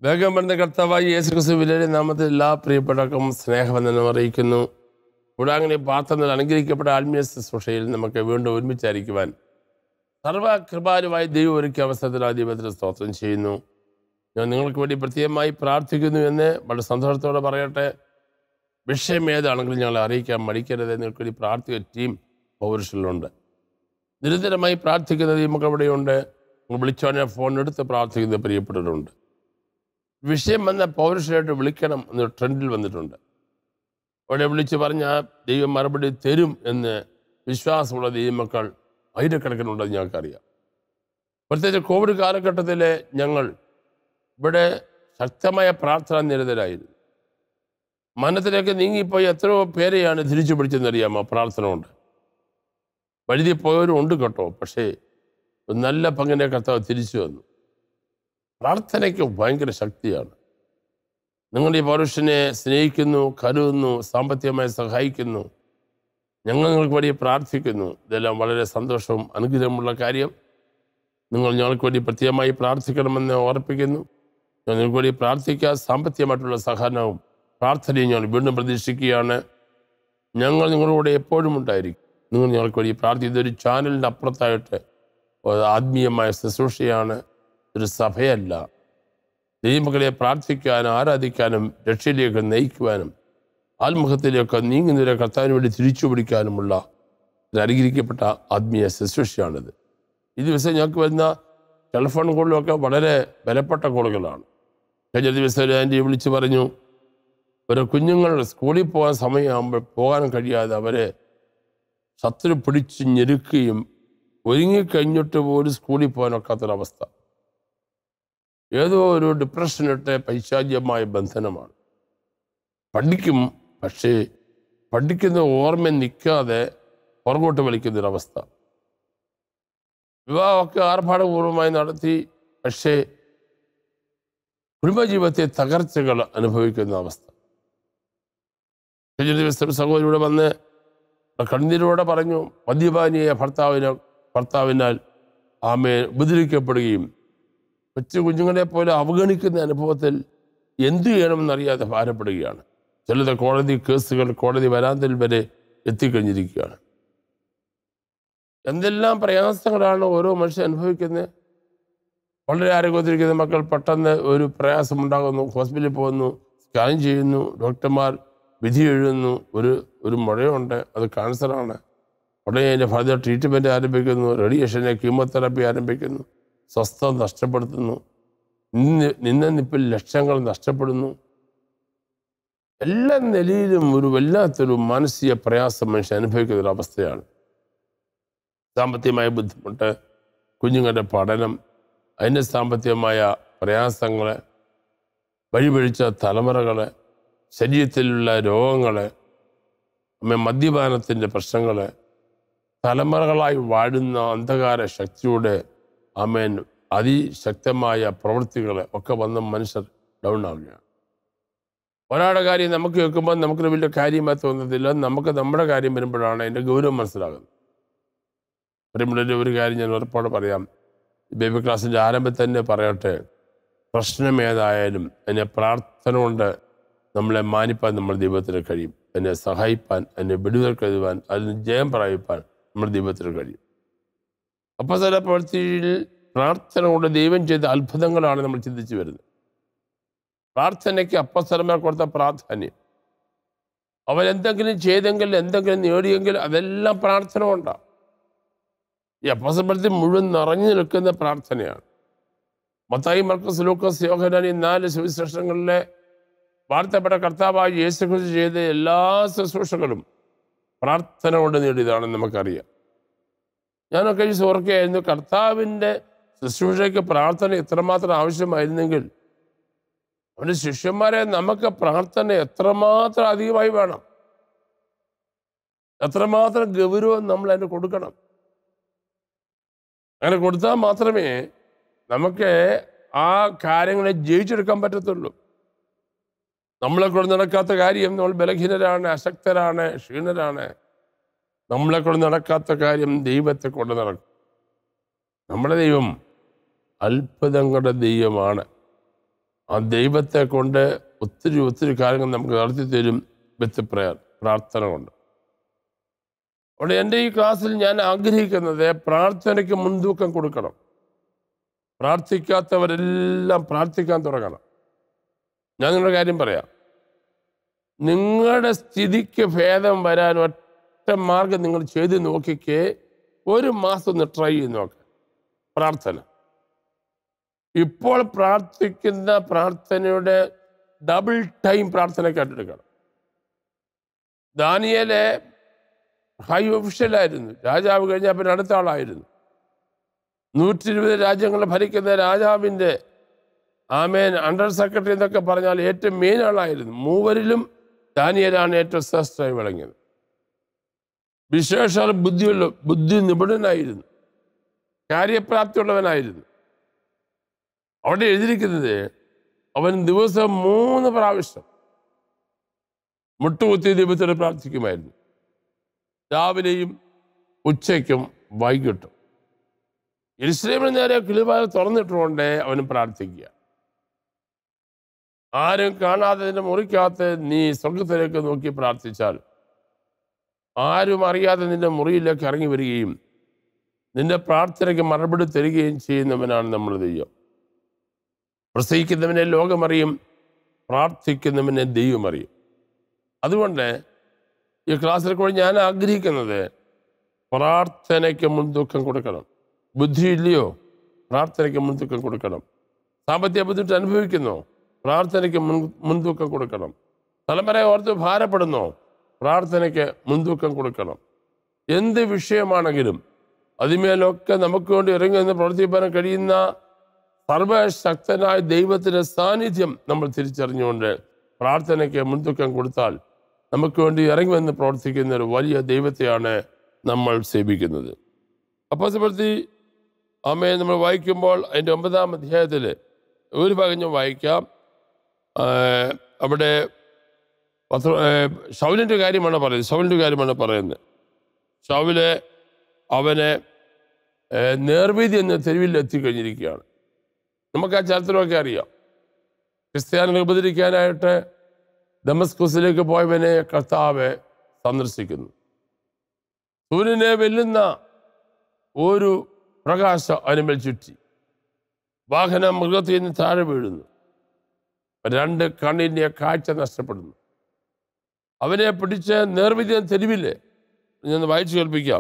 വേഗം വരുന്ന കർത്താവായി യേശു ക്രിസ്തുവിലെ നാമത്തിൽ എല്ലാ പ്രിയപ്പെട്ടവർക്കും സ്നേഹവന്ദനം അറിയിക്കുന്നു കൂടാങ്ങനെ പാത്രത്തിൽ അനുഗ്രഹിക്കപ്പെട്ട ആത്മീയ ശുശ്രൂഷയിൽ നമുക്ക് വീണ്ടും ഒരുമിച്ചായിരിക്കുവാൻ സർവകൃപാലുമായ ദൈവം ഒരുക്കിയ അവസരത്തിൽ ആ ദൈവത്തിന് സ്തോത്രം ചെയ്യുന്നു ഞാൻ നിങ്ങൾക്ക് വേണ്ടി പ്രത്യേകമായി പ്രാർത്ഥിക്കുന്നു എന്ന് വളരെ സന്തോഷത്തോടെ പറയട്ടെ വിഷയം ഏതാണെങ്കിലും ഞങ്ങളെ അറിയിക്കാൻ മടിക്കരുത് നിങ്ങൾക്ക് വേണ്ടി പ്രാർത്ഥിക ടീം പൗരുഷനിലുണ്ട് നിരന്തരമായി പ്രാർത്ഥിക്കുന്ന നമുക്ക് അവിടെയുണ്ട് നിങ്ങൾ വിളിച്ചോനെ ഫോൺ എടുത്ത് പ്രാർത്ഥിക്കുന്ന പ്രിയപ്പെട്ടവരുണ്ട് വിഷയം വന്ന പൗരുഷനായിട്ട് വിളിക്കണം എന്ന് ട്രെൻഡിൽ വന്നിട്ടുണ്ട് അവിടെ വിളിച്ച് പറഞ്ഞാൽ ദൈവം മറുപടി തരും എന്ന് വിശ്വാസമുള്ള ദൈവമക്കൾ ആയിരക്കണക്കിനുണ്ടെന്ന് ഞങ്ങൾക്കറിയാം പ്രത്യേകിച്ച് കോവിഡ് കാലഘട്ടത്തിൽ ഞങ്ങൾ ഇവിടെ ശക്തമായ പ്രാർത്ഥനാ നിരതരായിരുന്നു മനത്തിലേക്ക് നീങ്ങിപ്പോയി എത്രയോ പേരെയാണ് തിരിച്ചു പിടിച്ചെന്നറിയാമോ പ്രാർത്ഥന കൊണ്ട് വഴുതി പോയവരും ഉണ്ട് കേട്ടോ പക്ഷേ ഒരു നല്ല പങ്കിനെ കർത്താവ് തിരിച്ചു വന്നു പ്രാർത്ഥനയ്ക്ക് ഭയങ്കര ശക്തിയാണ് നിങ്ങളുടെ ഈ പൗരുഷനെ സ്നേഹിക്കുന്നു കരുതുന്നു സാമ്പത്തികമായി സഹായിക്കുന്നു ഞങ്ങൾ നിങ്ങൾക്ക് വേണ്ടി പ്രാർത്ഥിക്കുന്നു ഇതെല്ലാം വളരെ സന്തോഷവും അനുഗ്രഹമുള്ള കാര്യം നിങ്ങൾ ഞങ്ങൾക്ക് വേണ്ടി പ്രത്യേകമായി പ്രാർത്ഥിക്കണമെന്ന് ഓർപ്പിക്കുന്നു ഞാൻ നിങ്ങൾക്ക് വേണ്ടി പ്രാർത്ഥിക്കുക സാമ്പത്തികമായിട്ടുള്ള സഹകരണവും പ്രാർത്ഥനയും ഞങ്ങൾ വീണ്ടും പ്രതീക്ഷിക്കുകയാണ് ഞങ്ങൾ നിങ്ങളുടെ കൂടെ എപ്പോഴും ഉണ്ടായിരിക്കും നിങ്ങൾ ഞങ്ങൾക്ക് വേണ്ടി പ്രാർത്ഥിക്കുക ഇതൊരു ചാനലിൻ്റെ അപ്പുറത്തായിട്ട് ഒരു ആത്മീയമായ ശുശ്രൂഷയാണ് ഒരു സഭയല്ല ദൈവമക്കളെ പ്രാർത്ഥിക്കാനും ആരാധിക്കാനും രക്ഷയിലേക്ക് നയിക്കുവാനും ആത്മഹത്യയിലേക്ക് നീങ്ങുന്നവരെ കർത്താവിന് വേണ്ടി തിരിച്ചു പിടിക്കാനുമുള്ള ഒരു അനുഗ്രഹിക്കപ്പെട്ട ആത്മീയ ശുശ്രൂഷയാണിത് ഈ ദിവസം ഞങ്ങൾക്ക് വരുന്ന ടെലിഫോൺ കോളിലൊക്കെ വളരെ വിലപ്പെട്ട കോളുകളാണ് കഴിഞ്ഞ ദിവസം ഒരു ആൻറ്റി വിളിച്ച് പറഞ്ഞു ഒരു കുഞ്ഞുങ്ങൾ സ്കൂളിൽ പോകാൻ സമയമാകുമ്പോൾ പോകാൻ കഴിയാതെ അവരെ ശത്രു പിടിച്ച് ഞെരുക്കുകയും ഒരുങ്ങിക്കഴിഞ്ഞിട്ട് പോലും സ്കൂളിൽ പോകാനൊക്കാത്തൊരവസ്ഥ ഏതോ ഒരു ഡിപ്രഷനിട്ട് പൈശാചികമായ ബന്ധനമാണ് പഠിക്കും പക്ഷേ പഠിക്കുന്ന ഓർമ്മ നിൽക്കാതെ പുറകോട്ട് വലിക്കുന്നൊരവസ്ഥ വിവാഹമൊക്കെ ആർഭാടപൂർവമായി നടത്തി പക്ഷേ കുടുംബജീവിതത്തെ തകർച്ചകൾ അനുഭവിക്കുന്ന അവസ്ഥ കഴിഞ്ഞ ദിവസം സഹോദരിയുടെ വന്ന് കണ്ണീരോടെ പറഞ്ഞു മദ്യപാനിയെ ഭർത്താവിന് ഭർത്താവിനാൽ ആമയെ ഉപദ്രവിക്കപ്പെടുകയും കൊച്ചു കുഞ്ഞുങ്ങളെ പോലെ അവഗണിക്കുന്ന അനുഭവത്തിൽ എന്തു ചെയ്യണമെന്നറിയാതെ ഭാരപ്പെടുകയാണ് ചിലത് കോടതി കേസുകൾ കോടതി വരാന്തൽ വരെ എത്തിക്കഴിഞ്ഞിരിക്കുകയാണ് എന്തെല്ലാം പ്രയാസങ്ങളാണ് ഓരോ മനുഷ്യൻ അനുഭവിക്കുന്നത് വളരെ ആരോഗ്യത്തിരിക്കുന്ന മക്കൾ പെട്ടെന്ന് ഒരു പ്രയാസം ഉണ്ടാകുന്നു ഹോസ്പിറ്റലിൽ പോകുന്നു സ്കാൻ ചെയ്യുന്നു ഡോക്ടർമാർ വിധി എഴുതുന്നു ഒരു ഒരു മുഴയുണ്ട് അത് ക്യാൻസറാണ് ഉടനെ അതിൻ്റെ ഫർദർ ട്രീറ്റ്മെൻറ്റ് ആരംഭിക്കുന്നു റേഡിയേഷനെ കീമോതെറാപ്പി ആരംഭിക്കുന്നു സ്വസ്ഥത നഷ്ടപ്പെടുത്തുന്നു നിന്ന് നിന്ന നിപ്പിൽ ലക്ഷങ്ങൾ നഷ്ടപ്പെടുന്നു എല്ലാ നിലയിലും ഒരു വല്ലാത്തൊരു മാനസിക പ്രയാസം മനുഷ്യൻ അനുഭവിക്കുന്ന ഒരു അവസ്ഥയാണ് സാമ്പത്തികമായ ബുദ്ധിമുട്ട് കുഞ്ഞുങ്ങളുടെ പഠനം അതിൻ്റെ സാമ്പത്തികമായ പ്രയാസങ്ങൾ വഴിപഴിച്ച തലമുറകൾ ശരീരത്തിലുള്ള രോഗങ്ങൾ മദ്യപാനത്തിൻ്റെ പ്രശ്നങ്ങൾ തലമുറകളായി വാഴുന്ന അന്ധകാര ശക്തിയുടെ ആമേൻ അതിശക്തമായ പ്രവൃത്തികൾ ഒക്കെ വന്ന് മനുഷ്യർ ഡൗൺ ആവുകയാണ് ഒരാളുടെ കാര്യം നമുക്ക് കേൾക്കുമ്പോൾ നമുക്കൊരു വലിയ കാര്യമായി തോന്നത്തില്ല നമുക്ക് നമ്മുടെ കാര്യം വരുമ്പോഴാണ് അതിൻ്റെ ഗൗരവം മനസ്സിലാകുന്നത് പറയുമ്പോഴൊരു ഒരു കാര്യം ഞാൻ ഉറപ്പോടെ പറയാം ബേബി ക്ലാസ്സിൻ്റെ ആരംഭത്തിൽ തന്നെ പറയട്ടെ പ്രശ്നം ഏതായാലും എന്നെ പ്രാർത്ഥന കൊണ്ട് നമ്മളെ മാനിപ്പാൻ നമ്മൾ ദൈവത്തിന് കഴിയും എന്നെ സഹായിപ്പാൻ എന്നെ വിടുതൽ കരുതുവാൻ അതിന് ജയം പ്രാപിപ്പാൻ നമ്മുടെ ദൈവത്തിന് കഴിയും അപ്പോൾ ചില പ്രവൃത്തിയിൽ പ്രാർത്ഥന കൊണ്ട് ദൈവം ചെയ്ത അത്ഭുതങ്ങളാണ് നമ്മൾ ചിന്തിച്ചു വരുന്നത് പ്രാർത്ഥനയ്ക്ക് അപ്പസ്വരമായി കൊടുത്ത പ്രാധാന്യം അവരെന്തെങ്കിലും ചെയ്തെങ്കിൽ എന്തെങ്കിലും നേടിയെങ്കിൽ അതെല്ലാം പ്രാർത്ഥന കൊണ്ടാണ് ഈ അപ്പസപ്പെടുത്തി മുഴുവൻ നിറഞ്ഞു നിൽക്കുന്ന പ്രാർത്ഥനയാണ് മത്തായി മർക്കസ് ലൂക്കസ് യോഹനാനി നാല് സുവിശേഷങ്ങളിലെ വാർത്തപ്പെട്ട കർത്താവായ യേശുക്രിസ്തു ചെയ്ത എല്ലാ ശുശ്രൂഷകളും പ്രാർത്ഥന കൊണ്ട് നേടിയതാണെന്ന് നമുക്കറിയാം ഞാനൊക്കെ ഈ ഓർക്കുകയായിരുന്നു കർത്താവിൻ്റെ ശുശ്രൂഷയ്ക്ക് പ്രാർത്ഥന എത്രമാത്രം ആവശ്യമായിരുന്നെങ്കിൽ അവൻ്റെ ശിഷ്യന്മാരെ നമുക്ക് പ്രാർത്ഥന എത്രമാത്രം അധികമായി വേണം എത്രമാത്രം ഗൗരവം നമ്മൾ അതിന് കൊടുക്കണം അങ്ങനെ കൊടുത്താൽ മാത്രമേ നമുക്ക് ആ കാര്യങ്ങളെ ജയിച്ചെടുക്കാൻ പറ്റത്തുള്ളൂ നമ്മളെ കൊണ്ട് നടക്കാത്ത കാര്യം നമ്മൾ ബലഹീനരാണ് അശക്തരാണ് ക്ഷീണരാണ് നമ്മളെ കൊണ്ട് നടക്കാത്ത കാര്യം ദൈവത്തെ കൊണ്ട് നടക്കും നമ്മുടെ ദൈവം അത്ഭുതങ്ങളുടെ ദൈവമാണ് ആ ദൈവത്തെ കൊണ്ട് ഒത്തിരി ഒത്തിരി കാര്യങ്ങൾ നമുക്ക് നടത്തി തരും വിത്ത് പ്രയർ പ്രാർത്ഥന കൊണ്ട് അവിടെ എൻ്റെ ഈ ക്ലാസ്സിൽ ഞാൻ ആഗ്രഹിക്കുന്നത് പ്രാർത്ഥനയ്ക്ക് മുൻതൂക്കം കൊടുക്കണം പ്രാർത്ഥിക്കാത്തവരെല്ലാം പ്രാർത്ഥിക്കാൻ തുടങ്ങണം ഞാൻ നിങ്ങളുടെ കാര്യം പറയാം നിങ്ങളുടെ സ്ഥിതിക്ക് ഭേദം വരാൻ ഒറ്റ മാർഗം നിങ്ങൾ ചെയ്ത് നോക്കിക്കേ ഒരു മാസം ഒന്ന് ട്രൈ ചെയ്ത് നോക്കാം പ്രാർത്ഥന ഇപ്പോൾ പ്രാർത്ഥിക്കുന്ന പ്രാർത്ഥനയുടെ ഡബിൾ ടൈം പ്രാർത്ഥനയ്ക്കായിട്ടെടുക്കണം ദാനിയലെ ഹൈ ഒഫീഷ്യലായിരുന്നു രാജാവ് കഴിഞ്ഞാൽ പിന്നെ അടുത്ത ആളായിരുന്നു നൂറ്റി ഇരുപത് രാജ്യങ്ങളെ ഭരിക്കുന്ന രാജാവിൻ്റെ ആമേൻ അണ്ടർ സെക്രട്ടറി എന്നൊക്കെ പറഞ്ഞാൽ ഏറ്റവും മെയിൻ ആളായിരുന്നു മൂവരിലും ദാനിയലാണ് ഏറ്റവും ശ്രേഷ്ഠമായി വിളങ്ങിയത് വിശേഷ ബുദ്ധിയുള്ള ബുദ്ധി നിപുണനായിരുന്നു കാര്യപ്രാപ്തിയുള്ളവനായിരുന്നു അവിടെ എഴുതിയിരിക്കുന്നത് അവൻ ദിവസം മൂന്ന് പ്രാവശ്യം മുട്ടുകുത്തി ദൈവത്തോട് പ്രാർത്ഥിക്കുമായിരുന്നു രാവിലെയും ഉച്ചയ്ക്കും വൈകിട്ടും എരിശ്രമിന് നേരെ കിളിവാൽ തുറന്നിട്ടുകൊണ്ട് അവന് പ്രാർത്ഥിക്കുക ആരും കാണാതെ നിന്റെ മുറിക്കകത്ത് നീ സ്വർഗത്തിലേക്ക് നോക്കി പ്രാർത്ഥിച്ചാൽ ആരും അറിയാതെ നിന്റെ മുറിയിലേക്ക് ഇറങ്ങി വരികയും നിന്റെ പ്രാർത്ഥനയ്ക്ക് മറുപടി തരികയും ചെയ്യുന്നവനാണ് നമ്മൾ ദൈവം പ്രസവിക്കുന്നവനെ ലോകമറിയും പ്രാർത്ഥിക്കുന്നവനെ ദൈവം അറിയും അതുകൊണ്ട് ഈ ക്ലാസ്സിൽ കൂടെ ഞാൻ ആഗ്രഹിക്കുന്നത് പ്രാർത്ഥനയ്ക്ക് മുൻതൂക്കം കൊടുക്കണം ബുദ്ധിയില്ലയോ പ്രാർത്ഥനയ്ക്ക് മുൻതൂക്കം കൊടുക്കണം സാമ്പത്തിക ബുദ്ധിമുട്ട് അനുഭവിക്കുന്നോ പ്രാർത്ഥനയ്ക്ക് മുൻ മുൻതൂക്കം കൊടുക്കണം തലമുറ ഓർത്ത് ഭാരപ്പെടുന്നോ പ്രാർത്ഥനയ്ക്ക് മുൻതൂക്കം കൊടുക്കണം എന്ത് വിഷയമാണെങ്കിലും അതിമേലൊക്കെ നമുക്ക് വേണ്ടി ഇറങ്ങി നിന്ന് പ്രവർത്തിപ്പാൻ കഴിയുന്ന സർവശക്തനായ ദൈവത്തിന്റെ സാന്നിധ്യം നമ്മൾ തിരിച്ചറിഞ്ഞുകൊണ്ട് പ്രാർത്ഥനയ്ക്ക് മുൻതൂക്കം കൊടുത്താൽ നമുക്ക് വേണ്ടി ഇറങ്ങി വന്ന് പ്രവർത്തിക്കുന്ന ഒരു വലിയ ദൈവത്തെയാണ് നമ്മൾ സേവിക്കുന്നത് അപ്പോൾ പ്രതി അമ്മയെ നമ്മൾ വായിക്കുമ്പോൾ അതിൻ്റെ ഒമ്പതാം അധ്യായത്തിൽ ഒരു ഭാഗം ഞാൻ വായിക്കാം ആ, അവിടെ പത്ര ഷൗലിൻ്റെ കാര്യമാണ് പറയുന്നത് ഷൗലിൻ്റെ കാര്യമാണ് പറയുന്നത് ഷൗല് അവനെ ഏ, നേർവീതി എന്ന തെരുവിൽ എത്തിക്കഴിഞ്ഞിരിക്കുകയാണ് നമുക്ക് ആ ചരിത്രമൊക്കെ അറിയാം ക്രിസ്ത്യാനികളെ ഉപദ്രവിക്കാനായിട്ട് ദമസ്കുസിലേക്ക് പോയവനെ കർത്താവ് സന്ദർശിക്കുന്നു സൂര്യനെ വെല്ലുന്ന ഒരു പ്രകാശം അനുമൽ ചുറ്റി വാഹനം മൃഗത്തിൽ നിന്ന് താഴെ വീഴുന്നു രണ്ട് കണ്ണിൻ്റെ കാഴ്ച നഷ്ടപ്പെടുന്നു അവനെ പിടിച്ച് നേർവിദ്യ തെരുവില്ലേ ഞാൻ വായിച്ചു കേൾപ്പിക്കാം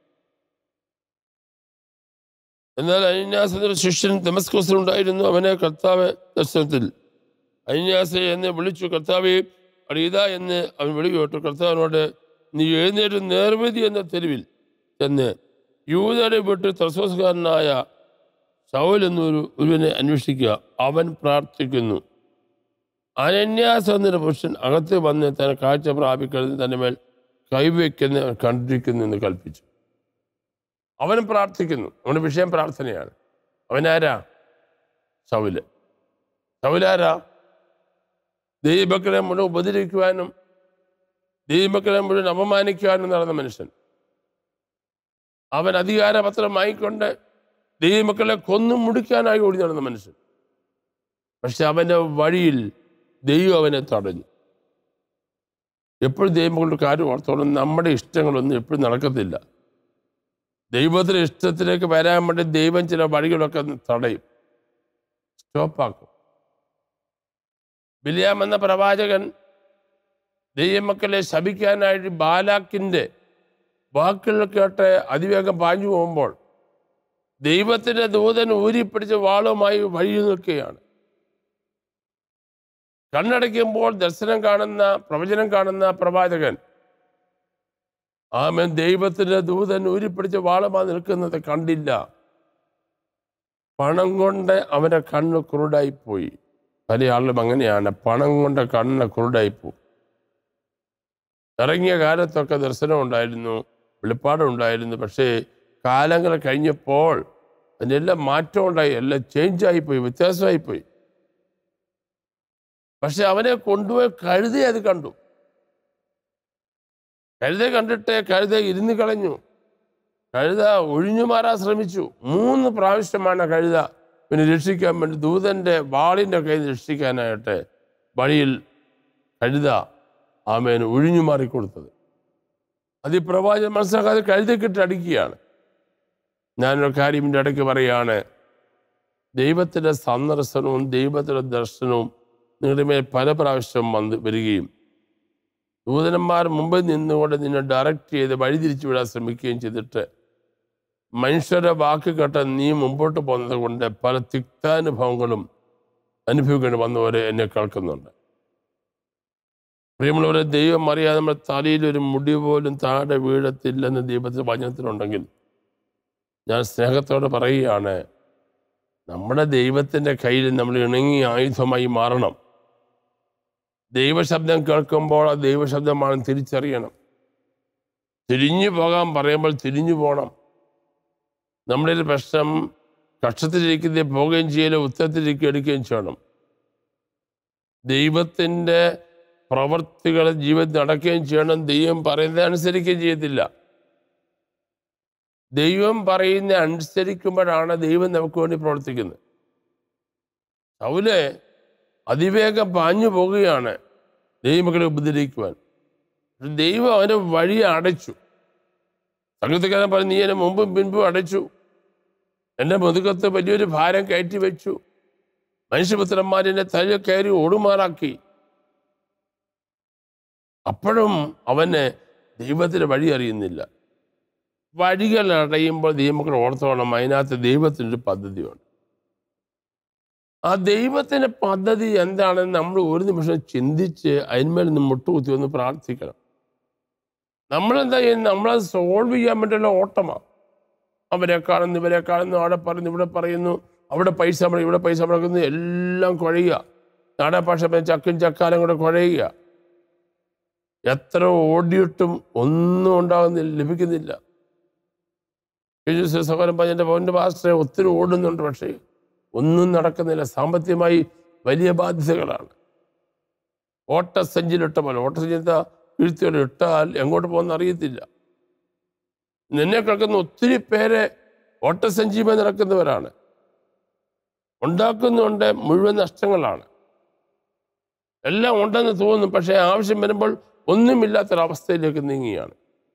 എന്നാൽ അന്യാസത്തിന്റെ ശിഷ്യൻ ദമസ്കോസിലുണ്ടായിരുന്നു അവനെ കർത്താവ് ദർശനത്തിൽ അന്യാസെ എന്ന് വിളിച്ചു കർത്താവെ അടീത എന്ന് അവൻ വിളി കേട്ടു കർത്താവിനോട് നീ എഴുന്നേറ്റ് നേർവതി എന്ന തെരുവിൽ ചെന്ന് യൂതരെ വിട്ട് ത്രസോസ്കാരനായ ശൗൽ എന്നൊരു ഒരുവനെ അന്വേഷിക്കുക അവൻ പ്രാർത്ഥിക്കുന്നു അനന്യാസ് എന്നൊരു പുരുഷൻ അകത്ത് വന്ന് തന്നെ കാഴ്ച പ്രാപിക്കുന്നത് തന്നെ മേൽ കൈവയ്ക്കുന്ന കണ്ടിരിക്കുന്നു എന്ന് കൽപ്പിച്ചു അവൻ പ്രാർത്ഥിക്കുന്നു അവന്റെ വിഷയം പ്രാർത്ഥനയാണ് അവനാരാ ശൗല് ശൗലാരാ ദൈവമക്കളെ മുഴുവൻ ഉപദ്രവിക്കുവാനും ദൈവമക്കളെ മുഴുവൻ അപമാനിക്കുവാനും നടന്ന മനുഷ്യൻ അവൻ അധികാരപത്രം വാങ്ങിക്കൊണ്ട് ദൈവമക്കളെ കൊന്നും മുടിക്കാനായി ഓടി നടന്ന മനുഷ്യൻ പക്ഷെ അവന്റെ വഴിയിൽ ദൈവം അവനെ തടഞ്ഞു എപ്പോഴും ദൈവങ്ങളുടെ കാര്യം ഓർത്തോളം നമ്മുടെ ഇഷ്ടങ്ങളൊന്നും എപ്പോഴും നടക്കത്തില്ല ദൈവത്തിന്റെ ഇഷ്ടത്തിലേക്ക് വരാൻ വേണ്ടി ദൈവം ചില വഴികളൊക്കെ തടയും സ്റ്റോപ്പാക്കും ബിലിയാം എന്ന പ്രവാചകൻ ദൈവമക്കളെ ശപിക്കാനായിട്ട് ബാലാക്കിന്റെ വാക്കുകൾ കേട്ട് അതിവേഗം പാഞ്ഞു പോകുമ്പോൾ ദൈവത്തിന്റെ ദൂതൻ ഊരിപ്പിടിച്ച വാളുമായി വഴി നിൽക്കുകയാണ് കണ്ണടയ്ക്കുമ്പോൾ ദർശനം കാണുന്ന പ്രവചനം കാണുന്ന പ്രവാചകൻ ആമൻ ദൈവത്തിന്റെ ദൂതൻ ഊരിപ്പിടിച്ച വാളുമായി നിൽക്കുന്നത് കണ്ടില്ല പണം കൊണ്ട് അവന്റെ കണ്ണ് കുരുടായി പോയി പല ആളും അങ്ങനെയാണ് പണം കൊണ്ട് കണ്ണ് കുരുടായി പോകും ഇറങ്ങിയ കാലത്തൊക്കെ ദർശനം ഉണ്ടായിരുന്നു വെളിപ്പാടുണ്ടായിരുന്നു പക്ഷേ കാലങ്ങൾ കഴിഞ്ഞപ്പോൾ അതിനെല്ലാം മാറ്റം ഉണ്ടായി എല്ലാം ചേഞ്ചായി പോയി വ്യത്യാസമായി പോയി പക്ഷെ അവനെ കൊണ്ടുപോയി കഴുതി അത് കണ്ടു കഴുത കണ്ടിട്ട് കഴുത ഇരുന്ന് കളഞ്ഞു കഴുത ഒഴിഞ്ഞു മാറാൻ ശ്രമിച്ചു മൂന്ന് പ്രാവശ്യമാണ് കഴുത പിന്നെ രക്ഷിക്കാൻ വേണ്ടി ദൂതൻ്റെ വാളിൻ്റെ കയ്യിൽ നിന്ന് രക്ഷിക്കാനായിട്ട് വഴിയിൽ കഴുത ആമേന് ഒഴിഞ്ഞു മാറിക്കൊടുത്തത് അത് ഈ പ്രവാചകൻ മനസ്സിലാക്കാതെ കഴുതക്കിട്ട് അടിക്കുകയാണ് ഞാനൊരു കാര്യം ഇതിൻ്റെ ഇടയ്ക്ക് പറയുകയാണ് ദൈവത്തിൻ്റെ സന്ദർശനവും ദൈവത്തിൻ്റെ ദർശനവും നിങ്ങളുടെ മേൽ പല പ്രാവശ്യം വന്ന് വരികയും ദൂതനന്മാർ മുമ്പിൽ നിന്നുകൊണ്ട് നിന്നെ ഡയറക്റ്റ് ചെയ്ത് വഴിതിരിച്ചു വിടാൻ ശ്രമിക്കുകയും ചെയ്തിട്ട് മനുഷ്യരുടെ വാക്ക് കേട്ട നീ മുമ്പോട്ട് പോകുന്നത് കൊണ്ട് പല തിക്താനുഭവങ്ങളും അനുഭവിക്കേണ്ടി വന്നവരെ എന്നെ കേൾക്കുന്നുണ്ട് പ്രിയമുള്ളവരെ ദൈവം അറിയാതെ നമ്മുടെ തലയിൽ ഒരു മുടി പോലും താഴെ വീഴത്തില്ലെന്ന് ദൈവത്തിന് വചനത്തിലുണ്ടെങ്കിൽ ഞാൻ സ്നേഹത്തോടെ പറയുകയാണ് നമ്മുടെ ദൈവത്തിൻ്റെ കയ്യിൽ നമ്മൾ ഇണങ്ങി ആയുധമായി മാറണം ദൈവശബ്ദം കേൾക്കുമ്പോൾ ആ ദൈവശബ്ദമാണ് തിരിച്ചറിയണം തിരിഞ്ഞു പോകാൻ പറയുമ്പോൾ തിരിഞ്ഞു പോകണം നമ്മുടെ ഒരു പ്രശ്നം കക്ഷത്തിലിരിക്കുന്ന പോവുകയും ചെയ്യലും ഉത്തരത്തിലിരിക്കുക എടുക്കുകയും ചെയ്യണം ദൈവത്തിൻ്റെ പ്രവർത്തികൾ ജീവിതത്തിൽ നടക്കുകയും ചെയ്യണം ദൈവം പറയുന്നത് അനുസരിക്കുകയും ചെയ്യത്തില്ല ദൈവം പറയുന്ന അനുസരിക്കുമ്പോഴാണ് ദൈവം നമുക്ക് വേണ്ടി പ്രവർത്തിക്കുന്നത് ശൗല് അതിവേഗം പാഞ്ഞു പോകുകയാണ് ദൈവമക്കളെ ഉപദ്രവിക്കുവാൻ പക്ഷെ ദൈവം അവൻ്റെ വഴി അടച്ചു സംഗീതക്കാരൻ പറഞ്ഞു നീ എന്നെ മുമ്പും പിൻപും അടച്ചു എൻ്റെ മുതുകത്ത് വലിയൊരു ഭാരം കയറ്റി വെച്ചു മനുഷ്യപുത്രന്മാരെന്നെ തല കയറി ഓടുമാറാക്കി അപ്പോഴും അവന് ദൈവത്തിന് വഴി അറിയുന്നില്ല വഴികൾ അടയുമ്പോൾ ദൈവമക്കൾ ഓർത്തോണം അതിനകത്ത് ദൈവത്തിനൊരു പദ്ധതിയുണ്ട് ആ ദൈവത്തിൻ്റെ പദ്ധതി എന്താണെന്ന് നമ്മൾ ഒരു നിമിഷം ചിന്തിച്ച് അതിന്മേൽ നിന്ന് മുട്ടുകുത്തി ഒന്ന് പ്രാർത്ഥിക്കണം നമ്മളെന്താ ചെയ്യുന്നത് നമ്മളത് സോൾവ് ചെയ്യാൻ വേണ്ടിയുള്ള ഓട്ടമാണ് അവരെ കാണുന്നു ഇവരെ കാണുന്നു അവിടെ പറയുന്നു ഇവിടെ പറയുന്നു അവിടെ പൈസ മുടക്കി ഇവിടെ പൈസ മുടക്കുന്നു എല്ലാം കുഴയുക നാടൻ ഭാഷ പറഞ്ഞ ചക്കും ചക്കാലും കൂടെ കുഴയുക എത്ര ഓടിയിട്ടും ഒന്നും ഉണ്ടാകുന്നില്ല ലഭിക്കുന്നില്ല കഴിഞ്ഞ ദിവസം സഹോദരൻ പറഞ്ഞ പവൻ്റെ പാസ്റ്ററെ ഒത്തിരി ഓടുന്നുണ്ട് പക്ഷേ ഒന്നും നടക്കുന്നില്ല സാമ്പത്തികമായി വലിയ ബാധ്യതകളാണ് ഓട്ടസഞ്ചിലിട്ട പോലെ ഓട്ടസഞ്ചി വീഴ്ത്തിയോടെ ഇട്ടാൽ എങ്ങോട്ട് പോകുന്ന അറിയത്തില്ല നിന്നെ കേൾക്കുന്ന ഒത്തിരി പേരെ ഓട്ടസഞ്ചിയുമായി നടക്കുന്നവരാണ് ഉണ്ടാക്കുന്നുണ്ട് മുഴുവൻ നഷ്ടങ്ങളാണ് എല്ലാം ഉണ്ടെന്ന് തോന്നും പക്ഷേ ആവശ്യം വരുമ്പോൾ ഒന്നുമില്ലാത്തൊരവസ്ഥയിലേക്ക് നീങ്ങുകയാണ്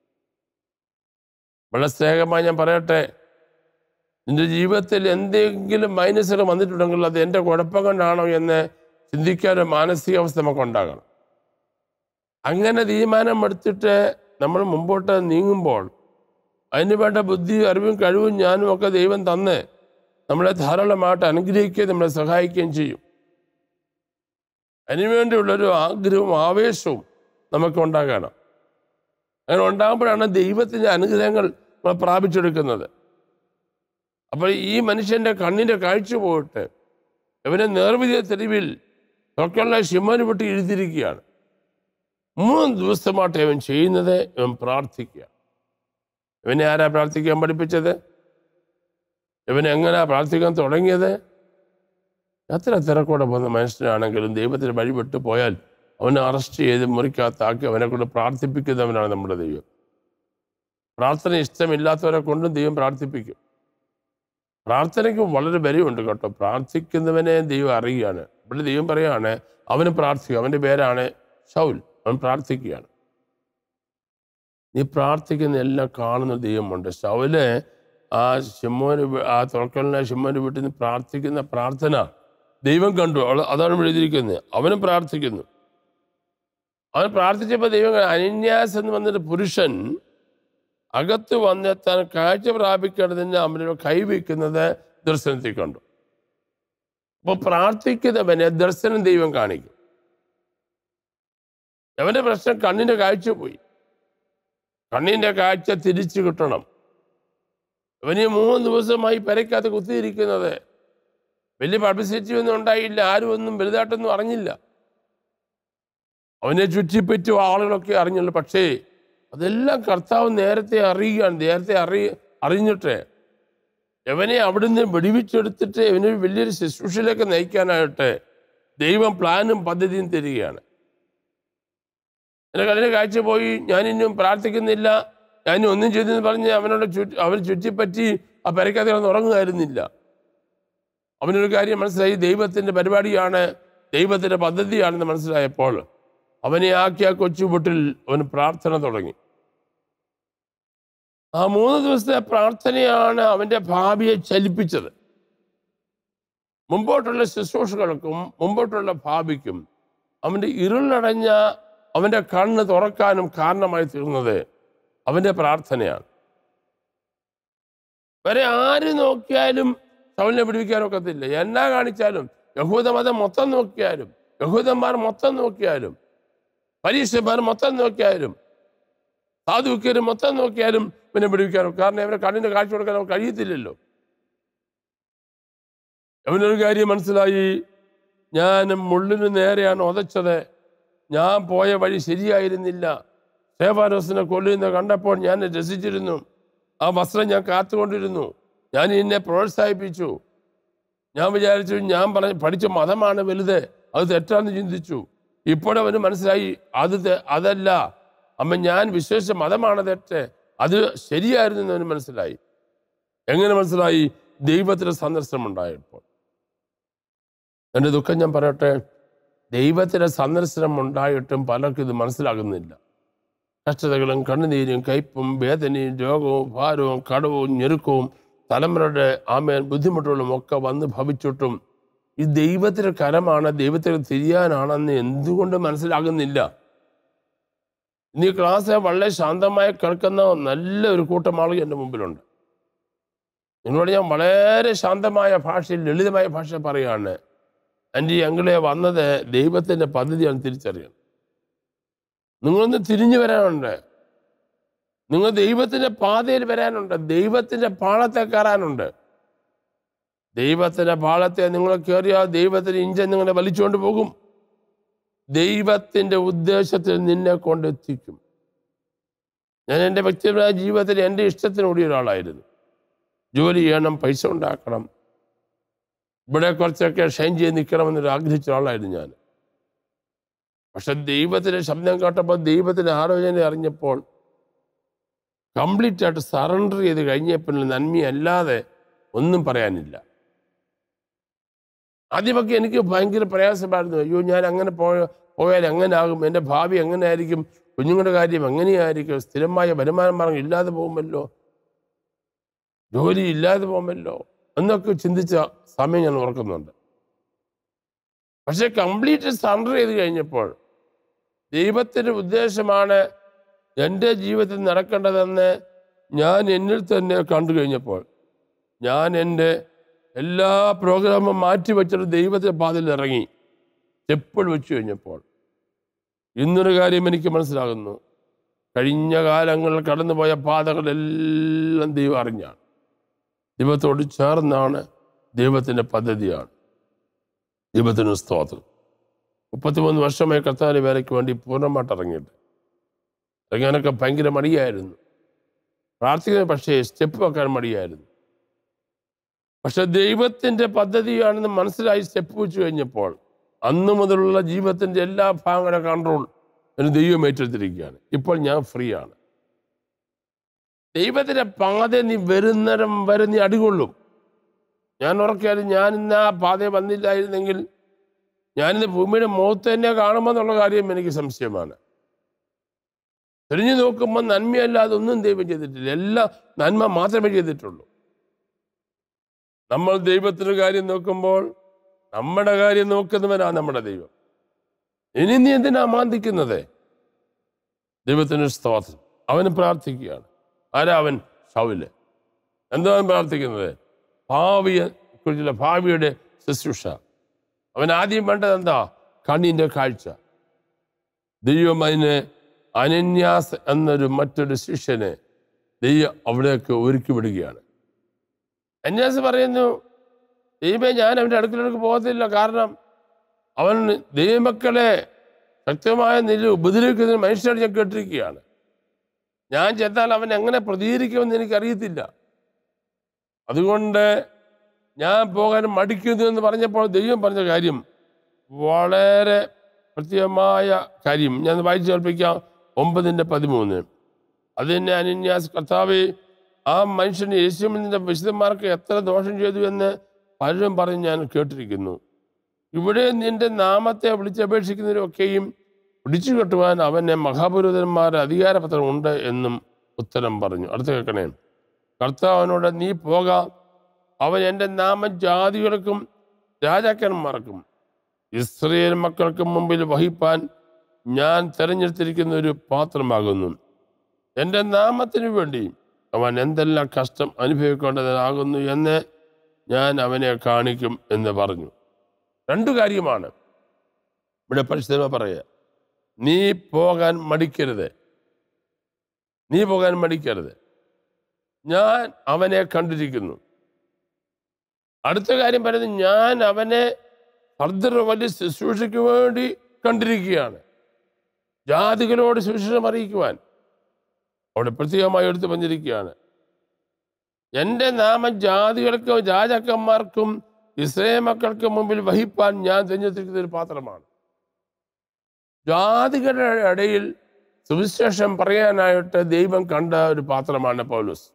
വളരെ സ്നേഹമായി ഞാൻ പറയട്ടെ നിന്റെ ജീവിതത്തിൽ എന്തെങ്കിലും മൈനസുകൾ വന്നിട്ടുണ്ടെങ്കിൽ അത് എൻ്റെ കുഴപ്പം കൊണ്ടാണോ എന്ന് ചിന്തിക്കാനൊരു മാനസികാവസ്ഥ നമുക്ക് ഉണ്ടാകണം അങ്ങനെ തീരുമാനം എടുത്തിട്ട് നമ്മൾ മുമ്പോട്ട് നീങ്ങുമ്പോൾ അതിന് വേണ്ട ബുദ്ധി അറിവും കഴിവും ഞാനും ഒക്കെ ദൈവം തന്ന് നമ്മളെ ധാരാളമായിട്ട് അനുഗ്രഹിക്കുകയും നമ്മളെ സഹായിക്കുകയും ചെയ്യും അതിനുവേണ്ടിയുള്ളൊരു ആഗ്രഹവും ആവേശവും നമുക്ക് ഉണ്ടാകണം അങ്ങനെ ഉണ്ടാകുമ്പോഴാണ് ദൈവത്തിൻ്റെ അനുഗ്രഹങ്ങൾ നമ്മൾ പ്രാപിച്ചെടുക്കുന്നത് അപ്പോൾ ഈ മനുഷ്യൻ്റെ കണ്ണിൻ്റെ കാഴ്ച പോയിട്ട് ഇവനെ നേർവിധിയ തെരുവിൽ തൊക്കെയുള്ള ശിവന് വിട്ട് എഴുതിയിരിക്കുകയാണ് മൂന്ന് ദിവസമായിട്ട് ഇവൻ ചെയ്യുന്നത് ഇവൻ പ്രാർത്ഥിക്കുക ഇവനെ ആരാ പ്രാർത്ഥിക്കാൻ പഠിപ്പിച്ചത് ഇവൻ എങ്ങനെയാ പ്രാർത്ഥിക്കാൻ തുടങ്ങിയത് എത്ര തിരക്കൂടെ പോകുന്ന മനുഷ്യനാണെങ്കിലും ദൈവത്തിന് വഴി വിട്ടു പോയാൽ അവനെ അറസ്റ്റ് ചെയ്ത് മുറിക്കകത്താക്കി അവനെ കൊണ്ട് പ്രാർത്ഥിപ്പിക്കുന്നവനാണ് നമ്മുടെ ദൈവം പ്രാർത്ഥന ഇഷ്ടമില്ലാത്തവരെ കൊണ്ടും ദൈവം പ്രാർത്ഥിപ്പിക്കും പ്രാർത്ഥനയ്ക്ക് വളരെ വിലയുണ്ട് കേട്ടോ പ്രാർത്ഥിക്കുന്നവനെ ദൈവം അറിയുകയാണ് ഇവിടെ ദൈവം പറയുകയാണ് അവന് പ്രാർത്ഥിക്കുക അവൻ്റെ പേരാണ് ഷൗൽ അവൻ പ്രാർത്ഥിക്കുകയാണ് നീ പ്രാർത്ഥിക്കുന്ന എല്ലാം കാണുന്ന ദൈവമുണ്ട് ഷൗല് ആ ശിമ്മോന് ആ തുറക്കലിനെ ശിമ്മോന് വീട്ടിൽ നിന്ന് പ്രാർത്ഥിക്കുന്ന പ്രാർത്ഥന ദൈവം കണ്ടു അവൾ അതാണ് ഇവിടെ എഴുതിയിരിക്കുന്നത് അവനും പ്രാർത്ഥിക്കുന്നു അവൻ പ്രാർത്ഥിച്ചപ്പോൾ ദൈവം അനന്യാസ് എന്ന് വന്നൊരു പുരുഷൻ അകത്ത് വന്നെത്താൻ കാഴ്ച പ്രാപിക്കേണ്ടതിന് അവനോട് കൈവയ്ക്കുന്നത് ദർശനത്തിൽ കണ്ടു അപ്പോൾ പ്രാർത്ഥിക്കുന്നവനെ ദർശനം ദൈവം കാണിക്കും അവന്റെ പ്രശ്നം കണ്ണിന്റെ കാഴ്ച പോയി കണ്ണിന്റെ കാഴ്ച തിരിച്ചു കിട്ടണം അവന് മൂന്ന് ദിവസമായി പെരയ്ക്കകത്ത് കുത്തിയിരിക്കുന്നത് വലിയ പബ്ലിസിറ്റി ഒന്നും ഉണ്ടായില്ല ആരും ഒന്നും വലുതായിട്ടൊന്നും അറിഞ്ഞില്ല അവനെ ചുറ്റിപ്പറ്റി ആളുകളൊക്കെ അറിഞ്ഞുള്ളൂ പക്ഷേ അതെല്ലാം കർത്താവ് നേരത്തെ അറിയുകയാണ് നേരത്തെ അറി അറിഞ്ഞിട്ട് ഇവനെ അവിടുന്ന് വെടിവെച്ചെടുത്തിട്ട് ഇവനെ വലിയൊരു ശുശ്രൂഷയിലേക്ക് നയിക്കാനായിട്ട് ദൈവം പ്ലാനും പദ്ധതിയും തരികയാണ് എൻ്റെ കണ്ണിന് കാഴ്ച പോയി ഞാൻ ഇനിയും പ്രാർത്ഥിക്കുന്നില്ല ഞാൻ ഇനി ഒന്നും ചെയ്തെന്ന് പറഞ്ഞ് അവനോട് ചുറ്റി അവൻ ചുറ്റിപ്പറ്റി ആ പെരക്കകത്ത് കിടന്ന് ഉറങ്ങുമായിരുന്നില്ല അവനൊരു കാര്യം മനസ്സിലായി ദൈവത്തിൻ്റെ പരിപാടിയാണ് ദൈവത്തിൻ്റെ പദ്ധതിയാണെന്ന് മനസ്സിലായപ്പോൾ അവനെ ആക്കിയ കൊച്ചുപൊട്ടിൽ അവൻ പ്രാർത്ഥന തുടങ്ങി ആ മൂന്ന് ദിവസത്തെ പ്രാർത്ഥനയാണ് അവൻ്റെ ഭാവിയെ ചലിപ്പിച്ചത് മുമ്പോട്ടുള്ള ശുശ്രൂഷകൾക്കും മുമ്പോട്ടുള്ള ഭാവിക്കും അവൻ്റെ ഇരുളടഞ്ഞ അവൻ്റെ കണ്ണ് തുറക്കാനും കാരണമായി തീർന്നത് അവൻ്റെ പ്രാർത്ഥനയാണ് വരെ ആര് നോക്കിയാലും ശൗലിനെ പിടിപ്പിക്കാൻ ഒക്കത്തില്ല എന്നാ കാണിച്ചാലും യഹൂദ മതം മൊത്തം നോക്കിയാലും യഹൂദന്മാർ മൊത്തം നോക്കിയാലും പരീക്ഷന്മാർ മൊത്തം നോക്കിയാലും സാധുക്കർ മൊത്തം നോക്കിയാലും പിന്നെ പിടിപ്പിക്കാനോ കാരണം അവരെ കണ്ണിന് കാഴ്ച കൊടുക്കാൻ അവർക്ക് കഴിയത്തില്ലല്ലോ അവനൊരു കാര്യം മനസ്സിലായി ഞാൻ മുള്ളിന് നേരെയാണ് ഉതച്ചത് ഞാൻ പോയ വഴി ശരിയായിരുന്നില്ല ഷേഫാരോസിനെ കൊല്ലുന്ന കണ്ടപ്പോൾ ഞാൻ രസിച്ചിരുന്നു ആ വസ്ത്രം ഞാൻ കാത്തുകൊണ്ടിരുന്നു ഞാൻ എന്നെ പ്രോത്സാഹിപ്പിച്ചു ഞാൻ വിചാരിച്ചു ഞാൻ പറഞ്ഞ പഠിച്ച മതമാണ് വലുത് അത് തെറ്റാന്ന് ചിന്തിച്ചു ഇപ്പോഴവന് മനസ്സിലായി അത് തെ- അതല്ല അമ്മ ഞാൻ വിശ്വസിച്ച മതമാണ് തെറ്റ് അത് ശരിയായിരുന്നു എന്ന് അവന് മനസ്സിലായി എങ്ങനെ മനസ്സിലായി ദൈവത്തിന്റെ സന്ദർശനം ഉണ്ടായപ്പോൾ എൻ്റെ ദുഃഖം ഞാൻ പറയട്ടെ ദൈവത്തിന്റെ സന്ദർശനം ഉണ്ടായിട്ടും പലർക്കും ഇത് മനസ്സിലാകുന്നില്ല കഷ്ടതകളും കണ്ണുനീരും കയ്പും വേദനയും രോഗവും ഭാരവും കടവും ഞെരുക്കവും തലമുറയുടെ ആമേൻ ബുദ്ധിമുട്ടുകളും ഒക്കെ വന്ന് ഭവിച്ചിട്ടും ഈ ദൈവത്തിന്റെ കരമാണ് ദൈവത്തിന് തിരിയാനാണെന്ന് എന്തുകൊണ്ട് മനസ്സിലാകുന്നില്ല ഇന്ന് ഈ ക്ലാസ് വളരെ ശാന്തമായി കേൾക്കുന്ന നല്ല ഒരു കൂട്ടം ആളുകൾ എൻ്റെ മുമ്പിലുണ്ട് നിങ്ങളോട് ഞാൻ വളരെ ശാന്തമായ ഭാഷയിൽ ലളിതമായ ഭാഷ പറയാണ് എൻ്റെ അങ്കിളെ വന്നത് ദൈവത്തിൻ്റെ പദ്ധതിയാണ് തിരിച്ചറിയണം നിങ്ങളൊന്ന് തിരിഞ്ഞു വരാനുണ്ട് നിങ്ങൾ ദൈവത്തിന്റെ പാതയിൽ വരാനുണ്ട് ദൈവത്തിന്റെ പാളത്തെ കയറാനുണ്ട് ദൈവത്തിന്റെ പാളത്തെ നിങ്ങൾ കയറിയാൽ ദൈവത്തിന്റെ ഇഞ്ചൻ നിങ്ങളെ വലിച്ചുകൊണ്ട് പോകും ദൈവത്തിന്റെ ഉദ്ദേശത്തിൽ നിന്നെ കൊണ്ടെത്തിക്കും ഞാൻ എൻ്റെ വ്യക്തിപരമായ ജീവിതത്തിൽ എൻ്റെ ഇഷ്ടത്തിന് കൂടിയ ഒരാളായിരുന്നു ജോലി ചെയ്യണം പൈസ ഉണ്ടാക്കണം ഇവിടെ കുറച്ചൊക്കെ ഷൈൻ ചെയ്ത് നിൽക്കണമെന്നൊരു ആഗ്രഹിച്ച ഒരാളായിരുന്നു ഞാൻ പക്ഷെ ദൈവത്തിന്റെ ശബ്ദം കേട്ടപ്പോൾ ദൈവത്തിന്റെ ആലോചന അറിഞ്ഞപ്പോൾ കംപ്ലീറ്റ് ആയിട്ട് സറണ്ടർ ചെയ്ത് കഴിഞ്ഞപ്പോൾ നന്മയല്ലാതെ ഒന്നും പറയാനില്ല ആദ്യമൊക്കെ എനിക്ക് ഭയങ്കര പ്രയാസമായിരുന്നു അയ്യോ ഞാൻ അങ്ങനെ പോയ പോയാൽ എങ്ങനെ ആകും എൻ്റെ ഭാവി എങ്ങനെ ആയിരിക്കും കുഞ്ഞുങ്ങളുടെ കാര്യം എങ്ങനെയായിരിക്കും സ്ഥിരമായ വരുമാന മാർഗം ഇല്ലാതെ പോകുമല്ലോ ജോലി ഇല്ലാതെ പോകുമല്ലോ എന്നൊക്കെ ചിന്തിച്ച സമയം ഞാൻ ഓർക്കുന്നുണ്ട് പക്ഷെ കംപ്ലീറ്റ് സറണ്ടർ ചെയ്ത് കഴിഞ്ഞപ്പോൾ ദൈവത്തിൻ്റെ ഉദ്ദേശമാണ് എൻ്റെ ജീവിതത്തിൽ നടക്കേണ്ടതെന്ന് ഞാൻ എന്നിൽ തന്നെ കണ്ടു കഴിഞ്ഞപ്പോൾ ഞാൻ എൻ്റെ എല്ലാ പ്രോഗ്രാമും മാറ്റിവെച്ചിട്ട് ദൈവത്തിൻ്റെ പാതയിൽ ഇറങ്ങി സ്റ്റെപ്പുകൾ വെച്ചു കഴിഞ്ഞപ്പോൾ ഇന്നൊരു കാര്യം എനിക്ക് മനസ്സിലാകുന്നു കഴിഞ്ഞ കാലങ്ങളിൽ കടന്നുപോയ പാതകളെല്ലാം ദൈവം അറിഞ്ഞാണ് ദൈവത്തോട് ചേർന്നാണ് ദൈവത്തിൻ്റെ പദ്ധതിയാണ് ദൈവത്തിന് സ്തോത്രം മുപ്പത്തിമൂന്ന് വർഷമായി കർത്താവിൻ്റെ വേലയ്ക്ക് വേണ്ടി പൂർണ്ണമായിട്ട് ഇറങ്ങിയിട്ട് ഇറങ്ങാനൊക്കെ ഭയങ്കര മടിയായിരുന്നു പ്രാർത്ഥിക്കുന്ന പക്ഷേ സ്റ്റെപ്പ് വെക്കാൻ മടിയായിരുന്നു പക്ഷെ ദൈവത്തിൻ്റെ പദ്ധതിയാണെന്ന് മനസ്സിലായി സ്റ്റെപ്പ് വെച്ച് കഴിഞ്ഞപ്പോൾ അന്ന് മുതലുള്ള ജീവിതത്തിൻ്റെ എല്ലാ ഭാഗങ്ങളുടെ കൺട്രോൾ ഒരു ദൈവം ഏറ്റെടുത്തിരിക്കുകയാണ് ഇപ്പോൾ ഞാൻ ഫ്രീ ആണ് ദൈവത്തിൻ്റെ പാത നീ വരുന്നിടം വരെ നീ അടികൊള്ളും ഞാൻ ഉറക്കിയാലും ഞാൻ ഇന്ന് ആ പാതയെ വന്നില്ലായിരുന്നെങ്കിൽ ഞാനിന്ന് ഭൂമിയുടെ മുഖത്ത് തന്നെ കാണുമെന്നുള്ള കാര്യം എനിക്ക് സംശയമാണ് തിരിഞ്ഞു നോക്കുമ്പോൾ നന്മയല്ലാതെ ഒന്നും ദൈവം ചെയ്തിട്ടില്ല എല്ലാം നന്മ മാത്രമേ ചെയ്തിട്ടുള്ളൂ നമ്മൾ ദൈവത്തിന്റെ കാര്യം നോക്കുമ്പോൾ നമ്മുടെ കാര്യം നോക്കുന്നവനാ നമ്മുടെ ദൈവം ഇനി നീ എന്തിനാ മാന്തിക്കുന്നത് ദൈവത്തിന് സ്തോത്രം അവന് പ്രാർത്ഥിക്കുകയാണ് ആരാ അവൻ ഷൗല് എന്താ അവൻ പ്രാർത്ഥിക്കുന്നത് ഭാവിയെ കുറിച്ചുള്ള ഭാവിയുടെ ശുശ്രൂഷ അവൻ ആദ്യം വേണ്ടത് എന്താ കണ്ണിന്റെ കാഴ്ച ദൈവം അതിന് അനന്യാസ് എന്നൊരു മറ്റൊരു ശിഷ്യനെ ദൈവം അവിടേക്ക് ഒരുക്കി വിടുകയാണ് അന്യാസ് പറയുന്നു ദൈവമേ ഞാൻ അവൻ്റെ അടുക്കലേക്ക് പോകത്തില്ല കാരണം അവൻ ദൈവമക്കളെ ശക്തമായ നില ഉപദ്രവിക്കുന്നതിന് മനുഷ്യരോട് ഞാൻ കേട്ടിരിക്കുകയാണ് ഞാൻ ചെന്നാൽ അവൻ എങ്ങനെ പ്രതികരിക്കുമെന്ന് എനിക്കറിയത്തില്ല അതുകൊണ്ട് ഞാൻ പോകാൻ മടിക്കുന്നു എന്ന് പറഞ്ഞപ്പോൾ ദൈവം പറഞ്ഞ കാര്യം വളരെ പ്രത്യേകമായ കാര്യം ഞാൻ വായിച്ചു കേൾപ്പിക്കാം ഒമ്പതിൻ്റെ പതിമൂന്ന് അതിനെ അനന്യാസ് കർത്താവ് ആ മനുഷ്യന് യേശുവിൻ്റെ വിശുദ്ധന്മാർക്ക് എത്ര ദോഷം ചെയ്തു എന്ന് പലരും പറഞ്ഞ് ഞാൻ കേട്ടിരിക്കുന്നു ഇവിടെ നിന്റെ നാമത്തെ വിളിച്ചപേക്ഷിക്കുന്നവരൊക്കെയും പിടിച്ചു കെട്ടുവാൻ അവന് മഹാപുരോഹിതന്മാരുടെ അധികാരപത്രം ഉണ്ട് എന്നും ഉത്തരം പറഞ്ഞു അടുത്ത കേൾക്കണേ കർത്താവിനോട് നീ പോക അവൻ എൻ്റെ നാമം ജാതികൾക്കും രാജാക്കന്മാർക്കും ഇസ്രയേൽ മക്കൾക്ക് മുമ്പിൽ വഹിപ്പാൻ ഞാൻ തെരഞ്ഞെടുത്തിരിക്കുന്ന ഒരു പാത്രമാകുന്നു എൻ്റെ നാമത്തിനു വേണ്ടി അവൻ എന്തെല്ലാം കഷ്ടം അനുഭവിക്കേണ്ടതാകുന്നു എന്ന് ഞാൻ അവനെ കാണിക്കും എന്ന് പറഞ്ഞു രണ്ടു കാര്യമാണ് ഇവിടെ പരിശുദ്ധ പറയുക നീ പോകാൻ മടിക്കരുത് നീ പോകാൻ മടിക്കരുത് ഞാൻ അവനെ കണ്ടിരിക്കുന്നു അടുത്ത കാര്യം പറയുന്നത് ഞാൻ അവനെ ഫർദർ വലിയ ശുശ്രൂഷയ്ക്ക് വേണ്ടി കണ്ടിരിക്കുകയാണ് ജാതികളോട് സുവിശേഷം അറിയിക്കുവാൻ അവിടെ പ്രത്യേകമായി എടുത്തു പറഞ്ഞിരിക്കുകയാണ് എൻ്റെ നാമം ജാതികൾക്കും രാജാക്കന്മാർക്കും ഇസ്രയേൽ മക്കൾക്ക് മുമ്പിൽ വഹിപ്പാൻ ഞാൻ തെരഞ്ഞെടുത്തിരിക്കുന്ന ഒരു പാത്രമാണ് ജാതികളുടെ ഇടയിൽ സുവിശേഷം പറയാനായിട്ട് ദൈവം കണ്ട ഒരു പാത്രമാണ് പൗലോസ്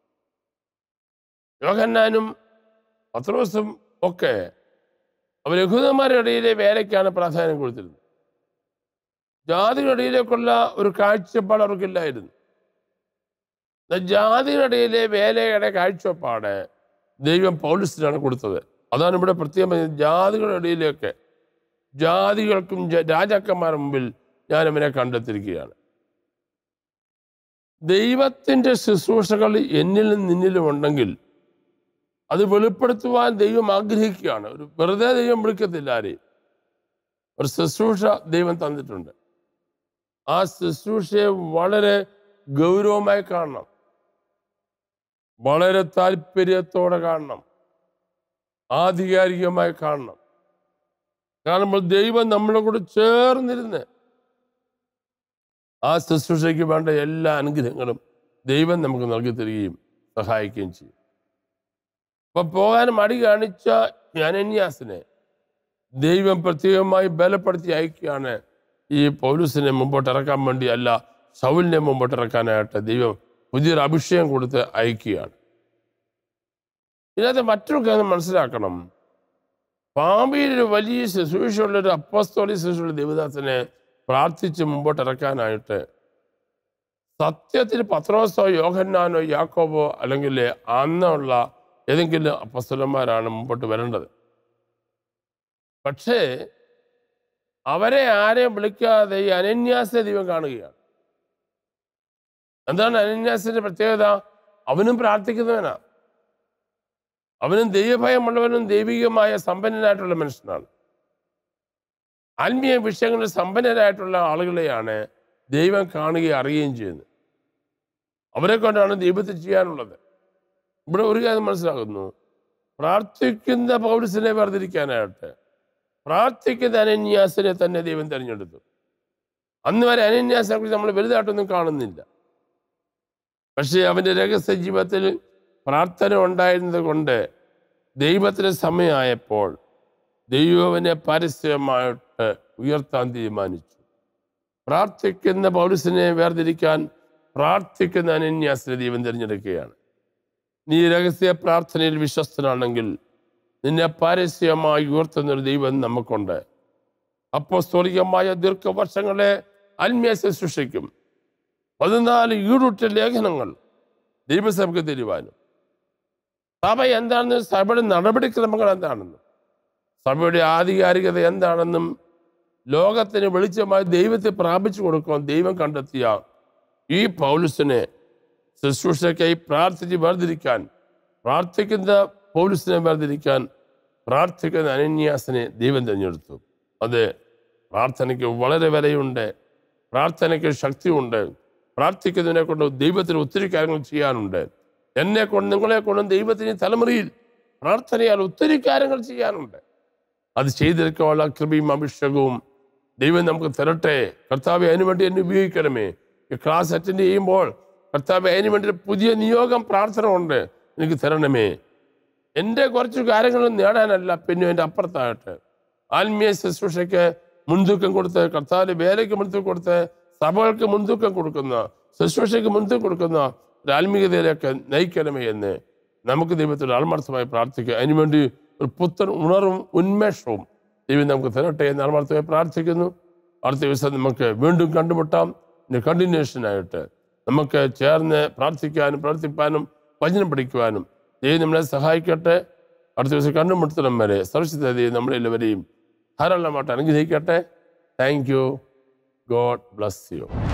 യോഹന്നാനും പത്രോസും ഒക്കെ അവർ യഹൂദന്മാരുടെ ഇടയിലെ വേലയ്ക്കാണ് പ്രാധാന്യം കൊടുത്തിരുന്നത് ജാതിയുടെ ഇടയിലേക്കുള്ള ഒരു കാഴ്ചപ്പാട് അവർക്കില്ലായിരുന്നു എന്നാൽ ജാതിയുടെ ഇടയിലെ വേലയുടെ കാഴ്ചപ്പാട് ദൈവം പൗലിസിനാണ് കൊടുത്തത് അതാണ് ഇവിടെ പ്രത്യേകം പറഞ്ഞത് ജാതികളുടെ ഇടയിലേക്ക് ജാതികൾക്കും ജ- രാജാക്കന്മാരുടെ മുമ്പിൽ ഞാൻ അവനെ കണ്ടെത്തിയിരിക്കുകയാണ് ദൈവത്തിൻ്റെ ശുശ്രൂഷകൾ എന്നിലും നിന്നിലും ഉണ്ടെങ്കിൽ അത് വെളിപ്പെടുത്തുവാൻ ദൈവം ആഗ്രഹിക്കുകയാണ് ഒരു വെറുതെ ദൈവം വിളിക്കത്തില്ല ആരെയും ഒരു ശുശ്രൂഷ ദൈവം തന്നിട്ടുണ്ട് ആ ശുശ്രൂഷയെ വളരെ ഗൗരവമായി കാണണം വളരെ താല്പര്യത്തോടെ കാണണം ആധികാരികമായി കാണണം കാണുമ്പോൾ ദൈവം നമ്മളെ കൂടെ ചേർന്നിരുന്ന് ആ ശുശ്രൂഷയ്ക്ക് വേണ്ട എല്ലാ അനുഗ്രഹങ്ങളും ദൈവം നമുക്ക് നൽകി തരികയും സഹായിക്കുകയും ചെയ്യും അപ്പൊ പോകാൻ മടി കാണിച്ച അനന്യാസിനെ ദൈവം പ്രത്യേകമായി ബലപ്പെടുത്തി അയക്കുകയാണ് ഈ പൗലുസിനെ മുമ്പോട്ട് ഇറക്കാൻ വേണ്ടി അല്ല ശൗലിനെ മുമ്പോട്ട് ഇറക്കാനായിട്ട് ദൈവം പുതിയൊരു അഭിഷേകം കൊടുത്ത് അയക്കുകയാണ് ഇതിനകത്ത് മറ്റൊരു കാര്യം മനസ്സിലാക്കണം പാമ്പിയിൽ ഒരു വലിയ ശുശ്രൂഷയുള്ള ഒരു അപ്പസ്തോലി ശുശ്രൂഷയുള്ള ദേവദാസനെ പ്രാർത്ഥിച്ച് മുമ്പോട്ട് ഇറക്കാനായിട്ട് സത്യത്തിൽ പത്രോസോ യോഹന്നാനോ യാക്കോബോ അല്ലെങ്കിൽ അന്നുള്ള ഏതെങ്കിലും അപ്പസ്തലന്മാരാണ് മുമ്പോട്ട് വരേണ്ടത് പക്ഷേ അവരെ ആരെയും വിളിക്കാതെ ഈ അനന്യാസിനെ ദൈവം കാണുകയാണ് എന്താണ് അനന്യാസിന്റെ പ്രത്യേകത അവനും പ്രാർത്ഥിക്കുന്നവനാ അവനും ദൈവഭയമുള്ളവനും ദൈവികമായ സമ്പന്നനായിട്ടുള്ള മനുഷ്യനാണ് ആത്മീയ വിഷയങ്ങളിൽ സമ്പന്നരായിട്ടുള്ള ആളുകളെയാണ് ദൈവം കാണുകയും അറിയുകയും ചെയ്യുന്നത് അവരെ കൊണ്ടാണ് ദൈവത്തെ ചെയ്യാനുള്ളത് ഇവിടെ ഒരു കാര്യം മനസ്സിലാകുന്നു പ്രാർത്ഥിക്കുന്ന പൗരസിനെ വേർതിരിക്കാനായിട്ട് പ്രാർത്ഥിക്കുന്ന അനന്യാസിനെ തന്നെ ദൈവം തിരഞ്ഞെടുത്തു അന്ന് വരെ അനന്യാസിനെ കുറിച്ച് നമ്മൾ വലുതായിട്ടൊന്നും കാണുന്നില്ല പക്ഷേ അവൻ്റെ രഹസ്യ ജീവിതത്തിൽ പ്രാർത്ഥന ഉണ്ടായിരുന്നത് കൊണ്ട് ദൈവത്തിന് സമയമായപ്പോൾ ദൈവവിനെ പരസ്യമായിട്ട് ഉയർത്താൻ തീരുമാനിച്ചു പ്രാർത്ഥിക്കുന്ന പൗരസിനെ വേർതിരിക്കാൻ പ്രാർത്ഥിക്കുന്ന അനന്യാസിനെ ദൈവം തിരഞ്ഞെടുക്കുകയാണ് നീ രഹസ്യ പ്രാർത്ഥനയിൽ വിശ്വസ്തനാണെങ്കിൽ നിന്നെ പരസ്യമായി ഉയർത്തുന്ന ഒരു ദൈവം നമുക്കുണ്ട് അപ്പോസ്തോലികമായ ദീർഘവർഷങ്ങളെ ആത്മീയ ശുശ്രൂഷയ്ക്കും പതിനാല് ഈടുറ്റ ലേഖനങ്ങൾ ദൈവസഭയ്ക്ക് തരുവാനും സഭ എന്താണെന്ന് സഭയുടെ നടപടിക്രമങ്ങൾ എന്താണെന്നും സഭയുടെ ആധികാരികത എന്താണെന്നും ലോകത്തിന് വെളിച്ചമായി ദൈവത്തെ പ്രാപിച്ചു കൊടുക്കാൻ ദൈവം കണ്ടെത്തിയ ഈ പൗലുസിനെ ശുശ്രൂഷയ്ക്കായി പ്രാർത്ഥിച്ച് വേർതിരിക്കാൻ പ്രാർത്ഥിക്കുന്ന പൗലുസിനെ വേർതിരിക്കാൻ പ്രാർത്ഥിക്കുന്ന അനന്യാസിനെ ദൈവം തിരഞ്ഞെടുത്തു അത് പ്രാർത്ഥനയ്ക്ക് വളരെ വിലയുണ്ട് പ്രാർത്ഥനയ്ക്ക് ശക്തിയുണ്ട് പ്രാർത്ഥിക്കുന്നതിനെ കൊണ്ട് ദൈവത്തിന് ഒത്തിരി കാര്യങ്ങൾ ചെയ്യാനുണ്ട് എന്നെ കൊണ്ട് നിങ്ങളെ കൊണ്ടും ദൈവത്തിന് ഈ തലമുറയിൽ പ്രാർത്ഥനയാൽ ഒത്തിരി കാര്യങ്ങൾ ചെയ്യാനുണ്ട് അത് ചെയ്തെടുക്കാനുള്ള കൃപയും അഭിഷേകവും ദൈവം നമുക്ക് തരട്ടെ കർത്താവെ അതിനു വേണ്ടി എന്നെ ഉപയോഗിക്കണമേ ഈ ക്ലാസ് അറ്റൻഡ് ചെയ്യുമ്പോൾ കർത്താവെ അതിനു വേണ്ടി ഒരു പുതിയ നിയോഗം പ്രാർത്ഥന ഉണ്ട് എനിക്ക് തരണമേ എൻ്റെ കുറച്ച് കാര്യങ്ങൾ നേടാനല്ല പിന്നെ എൻ്റെ അപ്പുറത്താകട്ടെ ആത്മീയ ശുശ്രൂഷയ്ക്ക് മുൻതൂക്കം കൊടുത്ത് കർത്താവിന്റെ വേലയ്ക്ക് മുൻതൂക്കം കൊടുത്ത് സഭകൾക്ക് മുൻതൂക്കം കൊടുക്കുന്ന ശുശ്രൂഷയ്ക്ക് മുൻതൂക്കം കൊടുക്കുന്ന ഒരു ആത്മീയതയിലേക്ക് നയിക്കണമേ എന്ന് നമുക്ക് ദൈവത്തോട് ആത്മാർത്ഥമായി പ്രാർത്ഥിക്കുക അതിനുവേണ്ടി ഒരു പുത്തൻ ഉണർവും ഉന്മേഷവും ദൈവം നമുക്ക് തരട്ടെ എന്ന് ആത്മാർത്ഥമായി പ്രാർത്ഥിക്കുന്നു അടുത്ത ദിവസം നമുക്ക് വീണ്ടും കണ്ടുമുട്ടാം ഇതിൻ്റെ കണ്ടിന്യൂഷനായിട്ട് നമുക്ക് ചേർന്ന് പ്രാർത്ഥിക്കാനും പ്രവർത്തിപ്പാനും വചനം പഠിക്കുവാനും ദൈവം നമ്മളെ സഹായിക്കട്ടെ അടുത്ത ദിവസം കണ്ടുമുട്ടണം വരെ സുരക്ഷിത ദൈവം നമ്മളെല്ലാവരെയും ധാരാളമായിട്ട് അനുഗ്രഹിക്കട്ടെ thank you god bless U